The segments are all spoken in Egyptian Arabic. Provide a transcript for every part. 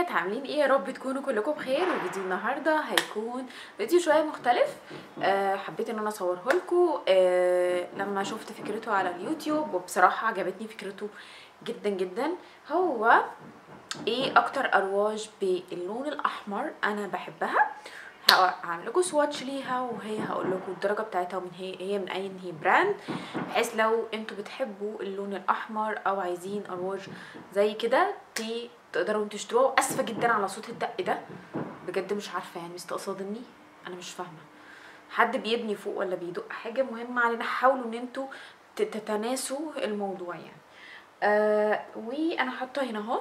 بنات عاملين ايه يا رب تكونوا كلكم بخير وفيديو النهارده هيكون فيديو شويه مختلف آه حبيت ان انا اصوره لكم آه لما شفت فكرته على اليوتيوب وبصراحه عجبتني فكرته جدا جدا هو ايه اكتر ارواج باللون الاحمر انا بحبها هعمل لكم سواتش ليها وهي هقول لكم الدرجه بتاعتها ومن هي هي من اي هي براند بحيث لو انتوا بتحبوا اللون الاحمر او عايزين ارواج زي كده دي تقدروا انتوا تشتروها اسفه جدا على صوت الدق ده بجد مش عارفه يعني مستقصدني انا مش فاهمه حد بيبني فوق ولا بيدق حاجه مهم علينا حاولوا ان انتوا تتناسوا الموضوع يعني آه وانا حاطه هنا اهو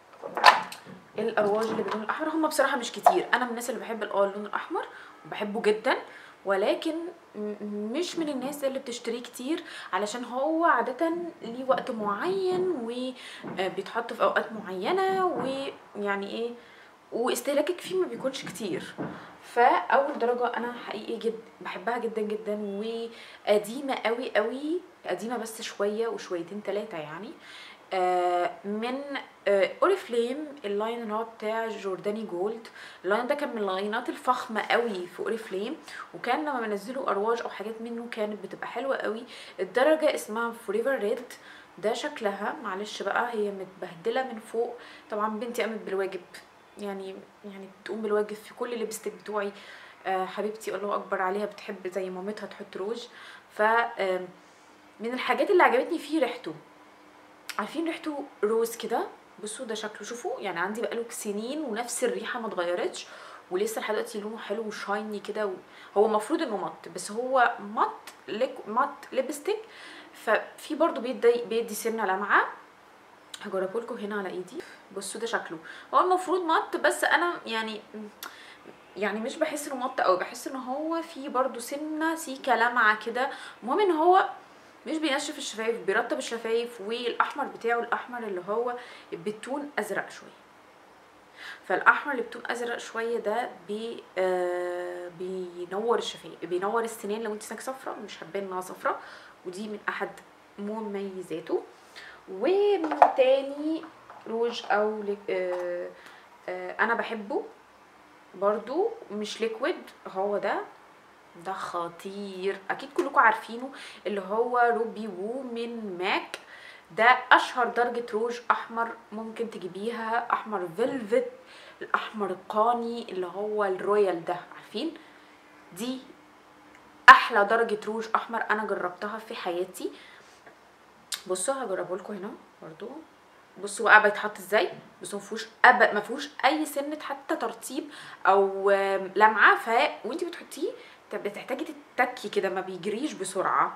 الارواج اللي باللون الاحمر هم بصراحه مش كتير انا من الناس اللي بحب اه اللون الاحمر وبحبه جدا ولكن مش من الناس اللي بتشتريه كتير علشان هو عادة ليه وقت معين وبيتحط في اوقات معينة ويعني ايه واستهلاكك فيه ما بيكونش كتير فاول درجة انا حقيقي جد بحبها جدا جدا وقديمة قوي قوي قديمة بس شوية وشويتين تلاتة يعني آه من آه اوريفليم اللاين اللي هو بتاع جورداني جولد اللاين ده كان من اللاينات الفخمه قوي في اوريفليم وكان لما بنزلوا ارواج او حاجات منه كانت بتبقى حلوه قوي الدرجه اسمها فوريفر ريد ده شكلها معلش بقى هي متبهدله من فوق طبعا بنتي قامت بالواجب يعني يعني بتقوم بالواجب في كل اللبستك بتوعي آه حبيبتي الله اكبر عليها بتحب زي مامتها تحط روج ف من الحاجات اللي عجبتني فيه ريحته عارفين ريحته روز كده بصوا ده شكله شوفوا يعني عندي بقاله سنين ونفس الريحه ما اتغيرتش ولسه لحد دلوقتي لونه حلو وشايني كده و... هو المفروض انه مط بس هو مط لك مط ليبستيك ففي برضو بيدي بيدي سنه لمعه هجربه لكم هنا على ايدي بصوا ده شكله هو المفروض مط بس انا يعني يعني مش بحس انه مط قوي بحس ان هو في برضو سنه سيكه لمعه كده المهم ان هو مش بينشف الشفايف بيرطب الشفايف والاحمر بتاعه الاحمر اللي هو بتون ازرق شويه فالاحمر اللي بتون ازرق شويه ده بي آه بينور الشفايف بينور السنان لو انت سنانك صفرا مش هتبان انها صفرا ودي من احد مميزاته ومن تاني روج او آه آه انا بحبه برضو مش ليكويد هو ده ده خطير اكيد كلكم عارفينه اللي هو روبي وو من ماك ده اشهر درجة روج احمر ممكن تجيبيها احمر فيلفت الاحمر القاني اللي هو الرويال ده عارفين دي احلى درجة روج احمر انا جربتها في حياتي بصوا هجربه لكم هنا برضو بصوا بقى بيتحط ازاي بصوا مفيهوش أب... مفيهوش اي سنه حتى ترطيب او لمعه ف وانت بتحطيه بتحتاجي تتكي كده ما بيجريش بسرعه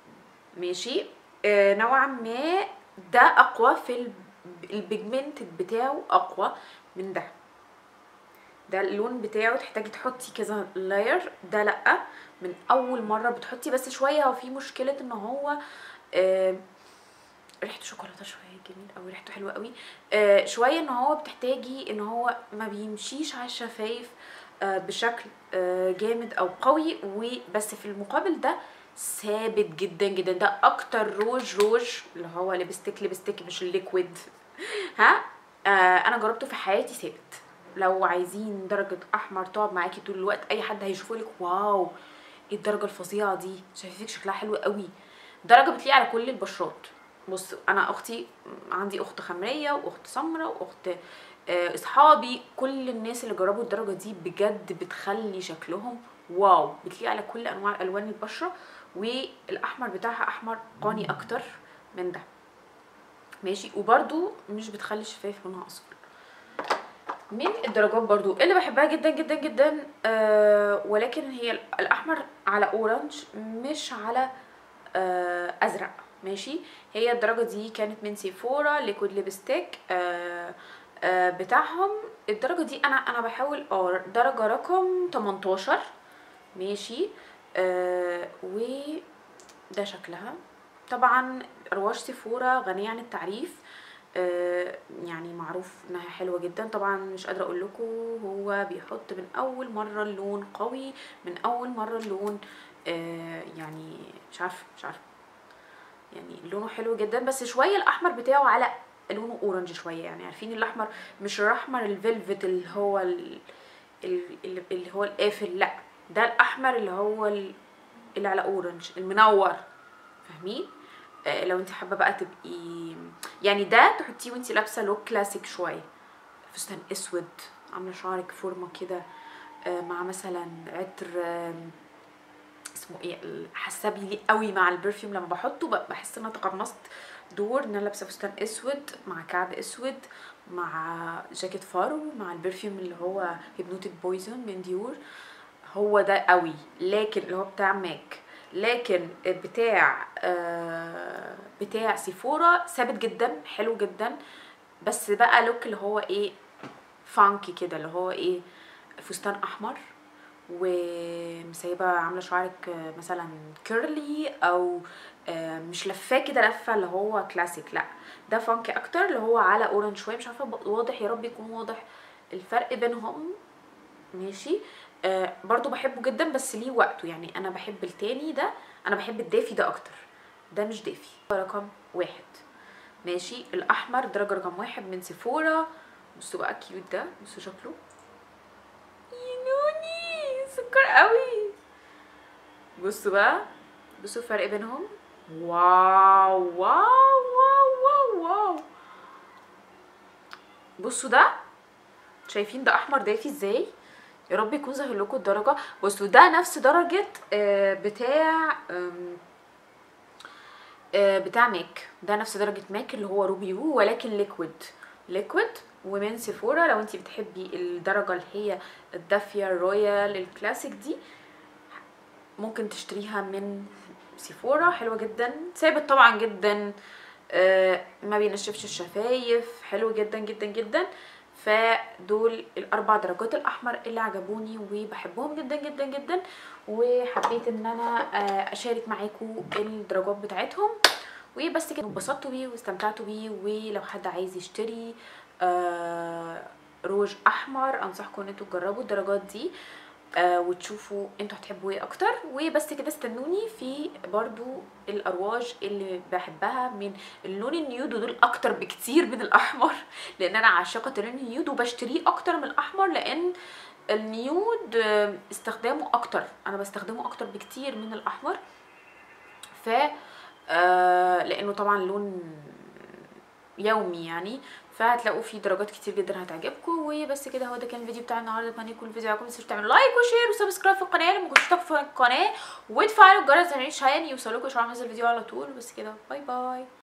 ماشي آه نوعا ما ده اقوى في البيجمنت بتاعه اقوى من ده ده اللون بتاعه تحتاجي تحطي كذا لاير ده لا من اول مره بتحطي بس شويه هو في مشكله ان هو آه ريحته شوكولاته شويه جميل قوي ريحته حلوه قوي آه شويه ان هو بتحتاجي ان هو ما بيمشيش على الشفايف آه بشكل آه جامد او قوي وبس في المقابل ده ثابت جدا جدا ده اكتر روج روج اللي هو لبستيك لبستيك مش الليكويد ها آه انا جربته في حياتي ثابت لو عايزين درجه احمر تقعد معاكي طول الوقت اي حد هيشوفه لك واو ايه الدرجه الفظيعه دي شايفك شكلها حلو قوي درجه بتليق على كل البشرات بص انا اختي عندي اخت خمريه واخت سمراء واخت اصحابي كل الناس اللي جربوا الدرجه دي بجد بتخلي شكلهم واو بتليق على كل انواع الوان البشره والاحمر بتاعها احمر قاني اكتر من ده ماشي وبرده مش بتخلي الشفايف لونها اصفر من الدرجات برضو اللي بحبها جدا جدا جدا آه ولكن هي الاحمر على اورنج مش على آه ازرق ماشي هي الدرجة دي كانت من سيفورا ليكويد ليبستيك آه آه بتاعهم الدرجة دي انا انا بحاول اه درجة رقم 18 ماشي آه و ده شكلها طبعا رواش سيفورا غنية عن التعريف آه يعني معروف انها حلوه جدا طبعا مش قادره اقول لكم هو بيحط من اول مره اللون قوي من اول مره اللون آه يعني مش عارفه مش عارفه يعني لونه حلو جدا بس شويه الاحمر بتاعه على لونه اورنج شويه يعني عارفين الاحمر مش الاحمر الفيلفت اللي هو ال- ال- ال- اللي هو القافل لا ده الاحمر اللي هو ال- اللي على اورنج المنور فاهمين آه لو انت حابه بقى تبقي يعني ده تحطيه وانت لابسه لوك كلاسيك شويه فستان اسود عامله شعرك فورمه كده آه مع مثلا عطر آم، اسمه ايه ال- حاسه بيليق قوي مع البرفيوم لما بحطه ب- بحس ان انا تقمصت دور ان انا لابسه فستان اسود مع كعب اسود مع جاكيت فارو مع البرفيوم اللي هو هيبنوتيك بويزون من ديور هو ده قوي لكن اللي هو بتاع ماك لكن بتاع آه بتاع سيفورا ثابت جدا حلو جدا بس بقى لوك اللي هو ايه فانكي كده اللي هو ايه فستان احمر ومسيبه عامله شعرك آه، مثلا كيرلي او آه، مش لفاه كده لفه اللي هو كلاسيك لا ده فانكي اكتر اللي هو على اورنج شويه مش عارفه ب- واضح يا رب يكون واضح الفرق بينهم ماشي آه برضو بحبه جدا بس ليه وقته يعني انا بحب التاني ده انا بحب الدافي ده اكتر ده مش دافي رقم واحد ماشي الاحمر درجه رقم واحد من سيفورا بصوا بقى كيوت ده بصوا شكله ينوني سكر قوي بصوا بقى بصوا الفرق بينهم واو واو واو واو واو بصوا ده شايفين ده احمر دافي ازاي يا رب يكون ظاهر لكم الدرجه بصوا ده نفس درجه آه، بتاع آم، آه، بتاع ماك ده نفس درجه ماك اللي هو روبي وو ولكن ليكويد ليكويد ومن سيفورا لو انت بتحبي الدرجه اللي هي الدافيه الرويال الكلاسيك دي ممكن تشتريها من سيفورا حلوه جدا ثابت طبعا جدا آه، ما بينشفش الشفايف حلو جدا جدا جدا فدول الاربع درجات الاحمر اللي عجبوني وبحبهم جدا جدا جدا وحبيت ان انا آه، اشارك معاكم الدرجات بتاعتهم وبس كده انبسطتوا بيه واستمتعتوا بيه ولو حد عايز يشتري آه، روج احمر انصحكم ان انتوا تجربوا الدرجات دي آه وتشوفوا انتوا هتحبوا ايه اكتر وبس كده استنوني في برضو الارواج اللي بحبها من اللون النيود ودول اكتر بكتير من الاحمر لان انا عاشقه اللون النيود وبشتريه اكتر من الاحمر لان النيود آه، استخدامه اكتر انا بستخدمه اكتر بكتير من الاحمر ف آه لانه طبعا لون يومي يعني فهتلاقوا فيه درجات كتير جدا هتعجبكم وبس كده هو ده كان الفيديو بتاع النهارده اتمنى يكون الفيديو عجبكم تنسوش تعملوا لايك وشير وسبسكرايب في القناه لما كنتش تشتركوا في القناه وتفعلوا الجرس عشان يوصلكوا اشعار نزل الفيديو على طول بس كده باي باي